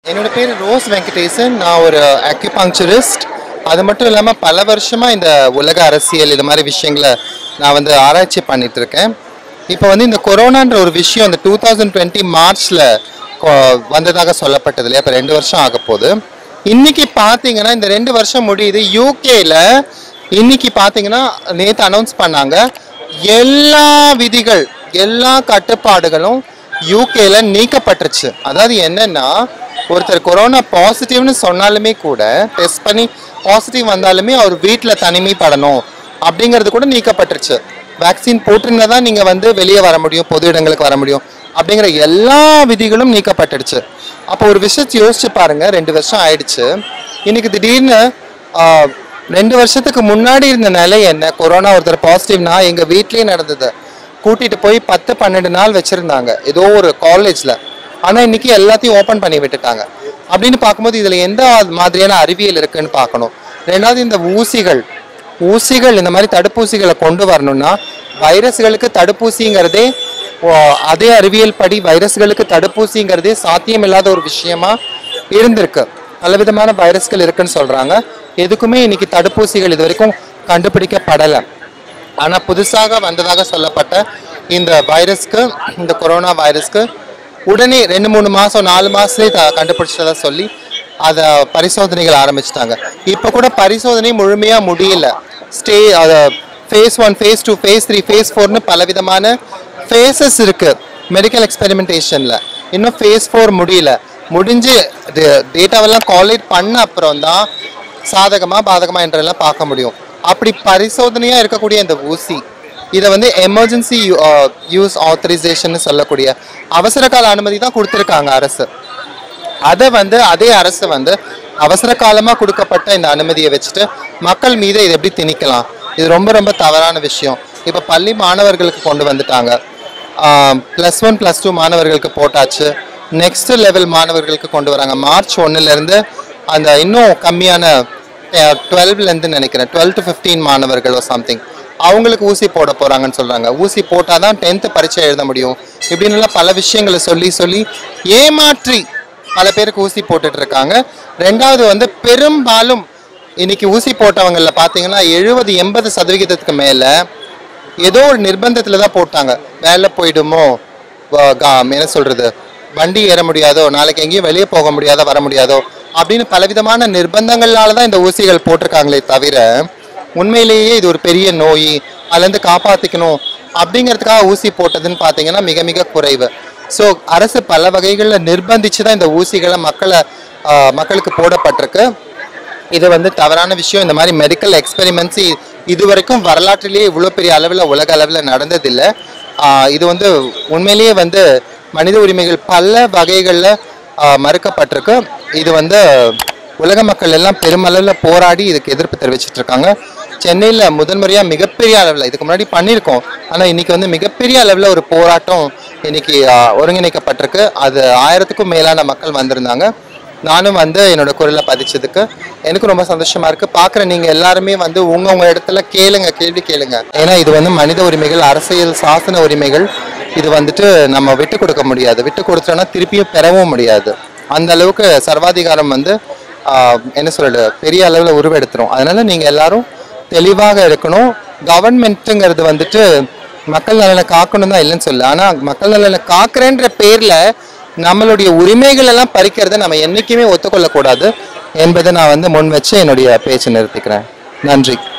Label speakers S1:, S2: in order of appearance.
S1: என்னோட பேர் ரோஸ் வெங்கடேசன் நான் ஒரு அக்யூபங்க்சரிஸ்ட் அது மட்டும் இல்லாமல் பல வருஷமாக இந்த உலக அரசியல் இது மாதிரி விஷயங்களை நான் வந்து ஆராய்ச்சி பண்ணிட்டு இருக்கேன் இப்போ வந்து இந்த கொரோனான்ற ஒரு விஷயம் இந்த டூ தௌசண்ட் டுவெண்ட்டி மார்ச்சில் வந்ததாக சொல்லப்பட்டது இல்லையா இப்போ ரெண்டு வருஷம் ஆக போகுது இன்னைக்கு பார்த்தீங்கன்னா இந்த ரெண்டு வருஷம் முடியுது யூகேல இன்னைக்கு பார்த்தீங்கன்னா நேற்று அனௌன்ஸ் பண்ணாங்க எல்லா விதிகள் எல்லா கட்டுப்பாடுகளும் யூகேல நீக்கப்பட்டுருச்சு அதாவது என்னன்னா ஒருத்தர் கொரோனா பாசிட்டிவ்னு சொன்னாலுமே கூட டெஸ்ட் பண்ணி பாசிட்டிவ் வந்தாலுமே அவர் வீட்டில் தனிமைப்படணும் அப்படிங்கிறது கூட நீக்கப்பட்டுருச்சு வேக்சின் போட்டிருந்தா தான் நீங்கள் வந்து வெளியே வர முடியும் பொது இடங்களுக்கு வர முடியும் அப்படிங்கிற எல்லா விதிகளும் நீக்கப்பட்டுடுச்சு அப்போ ஒரு விஷயத்தை யோசிச்சு பாருங்க ரெண்டு வருஷம் ஆயிடுச்சு இன்னைக்கு திடீர்னு ஆஹ், ரெண்டு வருஷத்துக்கு முன்னாடி இருந்த நிலை என்ன கொரோனா ஒருத்தர் பாசிட்டிவ்னா எங்கள் வீட்லேயே நடந்தது கூட்டிட்டு போய் பத்து பன்னெண்டு நாள் வச்சிருந்தாங்க ஏதோ ஒரு காலேஜ்ல ஆனா இன்னைக்கு எல்லாத்தையும் ஓபன் பண்ணி விட்டுட்டாங்க அப்படின்னு பார்க்கும்போது இதுல எந்த மாதிரியான அறிவியல் இருக்குன்னு பார்க்கணும் ரெண்டாவது இந்த ஊசிகள் ஊசிகள் இந்த மாதிரி தடுப்பூசிகளை கொண்டு வரணும்னா வைரஸ்களுக்கு தடுப்பூசிங்கிறதே ஓ, அதே அறிவியல் படி வைரஸ்களுக்கு தடுப்பூசிங்கிறதே சாத்தியம் இல்லாத ஒரு விஷயமா இருந்திருக்கு பலவிதமான வைரஸ்கள் இருக்குன்னு சொல்றாங்க எதுக்குமே இன்னைக்கு தடுப்பூசிகள் இது வரைக்கும் கண்டுபிடிக்கப்படலை ஆனால் புதுசாக வந்ததாக சொல்லப்பட்ட இந்த வைரஸ்க்கு இந்த கொரோனா வைரஸ்க்கு உடனே ரெண்டு மூணு மாதம் நாலு மாதத்துலேயே த கண்டுபிடிச்சதா சொல்லி அதை பரிசோதனைகள் ஆரம்பிச்சிட்டாங்க இப்போ கூட பரிசோதனை முழுமையாக முடியல ஸ்டே அதை phase one phase two phase three phase ஃபோர்னு பலவிதமான ஃபேஸஸ் இருக்கு மெடிக்கல் எக்ஸ்பெரிமெண்டேஷனில் இன்னும் ஃபேஸ் ஃபோர் முடியல முடிஞ்சு டேட்டாவெல்லாம் காலேட் பண்ண அப்புறம் தான் சாதகமா பாதகமா என்றெல்லாம் பார்க்க முடியும் அப்படி பரிசோதனையா இருக்கக்கூடிய இந்த ஊசி இதை வந்து எமர்ஜென்சி யூஸ் ஆத்தரைசேஷன் சொல்லக்கூடிய அவசர கால அனுமதி தான் கொடுத்துருக்காங்க அரசு அதை வந்து அதே அரசு வந்து அவசர காலமா கொடுக்கப்பட்ட இந்த அனுமதியை வச்சுட்டு மக்கள் மீது இதை எப்படி திணிக்கலாம் இது ரொம்ப ரொம்ப தவறான விஷயம் இப்போ பள்ளி மாணவர்களுக்கு கொண்டு வந்துட்டாங்க ப்ளஸ் ஒன் ப்ளஸ் டூ மாணவர்களுக்கு போட்டாச்சு நெக்ஸ்ட் லெவல் மாணவர்களுக்கு கொண்டு வராங்க மார்ச் ஒன்றுலேருந்து அந்த இன்னும் கம்மியான டுவெல்வ்லேருந்து நினைக்கிறேன் டுவெல் டு ஃபிஃப்டீன் மாணவர்களோ சம்திங் அவங்களுக்கு ஊசி போட போகிறாங்கன்னு சொல்கிறாங்க ஊசி போட்டால் தான் டென்த்து பரீட்சை எழுத முடியும் இப்படின்னுலாம் பல விஷயங்களை சொல்லி சொல்லி ஏமாற்றி பல பேருக்கு ஊசி போட்டுட்டு இருக்காங்க ரெண்டாவது வந்து பெரும்பாலும் இன்னைக்கு ஊசி போட்டவங்கள பார்த்தீங்கன்னா எழுபது எண்பது சதவிகிதத்துக்கு மேலே ஏதோ ஒரு நிர்பந்தத்தில் தான் போட்டாங்க வேலை போயிடுமோ வ- கா- என்ன சொல்றது வண்டி ஏற முடியாதோ நாளைக்கு எங்கேயும் வெளியே போக முடியாதோ வர முடியாதோ அப்படின்னு பலவிதமான நிர்பந்தங்களால தான் இந்த ஊசிகள் போட்டிருக்காங்களே தவிர உண்மையிலேயே இது ஒரு பெரிய நோய் அதுலேருந்து காப்பாற்றிக்கணும் அப்படிங்கிறதுக்காக ஊசி போட்டதுன்னு பார்த்தீங்கன்னா மிக மிக குறைவு ஸோ அரசு பல வகைகளில் நிர்பந்திச்சு தான் இந்த ஊசிகளை மக்களை ஆஹ், மக்களுக்கு போடப்பட்டிருக்கு இது வந்து தவறான விஷயம் இந்த மாதிரி மெடிக்கல் எக்ஸ்பெரிமெண்ட்ஸ் இது வரைக்கும் வரலாற்றிலேயே இவ்வளோ பெரிய அளவில் உலக அளவில் நடந்ததில்லை ஆஹ் இது வந்து உண்மையிலேயே வந்து மனித உரிமைகள் பல வகைகளில் மறுக்கப்பட்டிருக்கு இது வந்து உலக மக்கள் எல்லாம் பெருமளவில் போராடி இதுக்கு எதிர்ப்பு தெரிவிச்சிட்டு இருக்காங்க சென்னையில் முதன்முறையாக மிகப்பெரிய அளவில் இதுக்கு முன்னாடி பண்ணியிருக்கோம் ஆனால் இன்னைக்கு வந்து மிகப்பெரிய அளவில் ஒரு போராட்டம் இன்னைக்கு ஆஹ், ஒருங்கிணைக்கப்பட்டிருக்கு அது ஆயிரத்துக்கும் மேலான மக்கள் வந்திருந்தாங்க நானும் வந்து என்னோட குரலை பதிச்சதுக்கு எனக்கு ரொம்ப சந்தோஷமா இருக்கு பார்க்குற நீங்க எல்லாருமே வந்து உங்க உங்க இடத்துல கேளுங்க கேள்வி கேளுங்க ஏன்னா இது வந்து மனித உரிமைகள் அரசியல் சாசன உரிமைகள் இது வந்துட்டு நம்ம விட்டு கொடுக்க முடியாது விட்டு கொடுத்தோம்னா திருப்பியும் பெறவும் முடியாது அந்த அளவுக்கு சர்வாதிகாரம் வந்து ஆஹ், என்ன சொல்றது பெரிய அளவில் உருவெடுத்துரும் அதனால நீங்க எல்லாரும் தெளிவாக இருக்கணும் கவர்மெண்ட்டுங்கிறது வந்துட்டு மக்கள் நலனை காக்கணும் தான் இல்லைன்னு சொல்ல ஆனா மக்கள் நலனை காக்குறேன்ற பேர்ல நம்மளுடைய உரிமைகள் எல்லாம் பறிக்கிறத நம்ம என்னைக்குமே ஒத்துக்கொள்ளக்கூடாது என்பதை நான் வந்து முன் வச்சு என்னுடைய பேச்சை நிறுத்திக்கிறேன் நன்றி